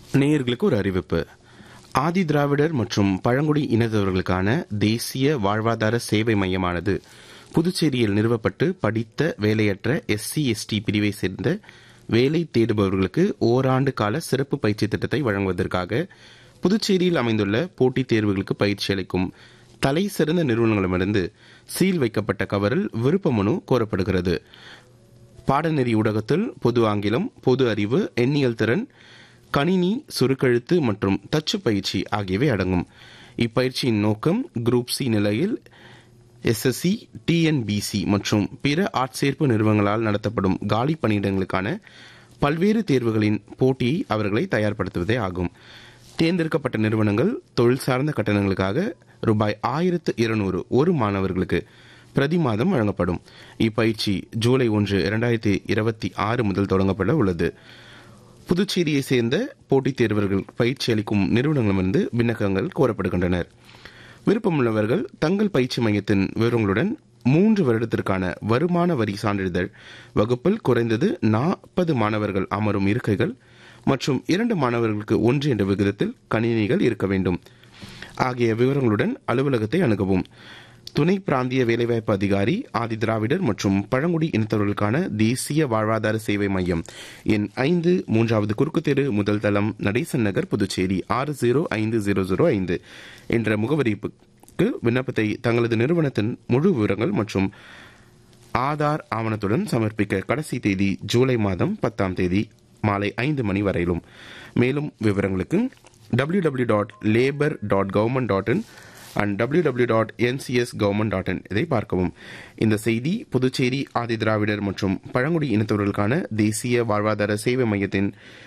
நேயர்களுக்கு ஒரு அறிவிப்பு ஆதி திராவிடர் மற்றும் பழங்குடி இனத்தவர்களுக்கான தேசிய வாழ்வாதார சேவை மையமானது புதுச்சேரியில் நிறுவப்பட்டு படித்த வேலையற்ற எஸ்சி எஸ்டி பிரிவை சேர்ந்த வேலை தேடுபவர்களுக்கு ஓராண்டு கால சிறப்பு பயிற்சி திட்டத்தை வழங்குவதற்காக புதுச்சேரியில் அமைந்துள்ள போட்டித் தேர்வுகளுக்கு பயிற்சி அளிக்கும் தலை சிறந்த நிறுவனங்களிடமிருந்து சீல் வைக்கப்பட்ட கவரில் விருப்ப மனு கோரப்படுகிறது பாடநெறி ஊடகத்தில் பொது ஆங்கிலம் பொது அறிவு எண்ணியல் திறன் கணினி சுருக்கெழுத்து மற்றும் தச்சு பயிற்சி ஆகியவை அடங்கும் இப்பயிற்சியின் நோக்கம் குரூப் சி நிலையில் எஸ்எஸ்சி டிஎன்பிசி மற்றும் பிற ஆட்சேர்ப்பு நிறுவனங்களால் நடத்தப்படும் காலி பணியிடங்களுக்கான பல்வேறு தேர்வுகளின் போட்டியை அவர்களை தயார்படுத்துவதே ஆகும் தேர்ந்தெடுக்கப்பட்ட நிறுவனங்கள் தொழில் சார்ந்த கட்டணங்களுக்காக ரூபாய் ஆயிரத்து இருநூறு ஒரு மாணவர்களுக்கு பிரதி மாதம் வழங்கப்படும் இப்பயிற்சி ஜூலை ஒன்று இரண்டாயிரத்தி இருபத்தி ஆறு முதல் தொடங்கப்பட உள்ளது புதுச்சேரியை சேர்ந்த போட்டித் தேர்வர்கள் பயிற்சி அளிக்கும் நிறுவனங்களிடமிருந்து விண்ணப்பங்கள் கோரப்படுகின்றனர் விருப்பமுள்ளவர்கள் தங்கள் பயிற்சி மையத்தின் விவரங்களுடன் மூன்று வருடத்திற்கான வருமான வரி சான்றிதழ் வகுப்பில் குறைந்தது நாற்பது மாணவர்கள் அமரும் இருக்கைகள் மற்றும் இரண்டு மாணவர்களுக்கு ஒன்று என்ற விகிதத்தில் கணினிகள் இருக்க வேண்டும் ஆகிய விவரங்களுடன் அலுவலகத்தை அணுகவும் துணை பிராந்திய வேலைவாய்ப்பு அதிகாரி ஆதி திராவிடர் மற்றும் பழங்குடி இனத்தவர்களுக்கான தேசிய வாழ்வாதார சேவை மையம் எண் ஐந்து மூன்றாவது குறுக்கு தெரு முதல் தளம் நடேசன் நகர் புதுச்சேரி ஆறு ஜீரோ ஐந்து ஜீரோ ஜீரோ ஐந்து என்ற முகவரிக்கு விண்ணப்பத்தை தங்களது நிறுவனத்தின் முழு விவரங்கள் மற்றும் ஆதார் ஆவணத்துடன் சமர்ப்பிக்க கடைசி தேதி ஜூலை மாதம் பத்தாம் தேதி மாலை ஐந்து மணி வரையிலும் மேலும் விவரங்களுக்கு W W dot labour dot government dot in and W W dot NCS government dot in இதை பார்க்கவும் இந்த செய்தி புதுச்சேரி ஆதி திராவிடர் மற்றும் பழங்குடி இனத்தவர்களுக்கான தேசிய வாழ்வாதார சேவை மையத்தின்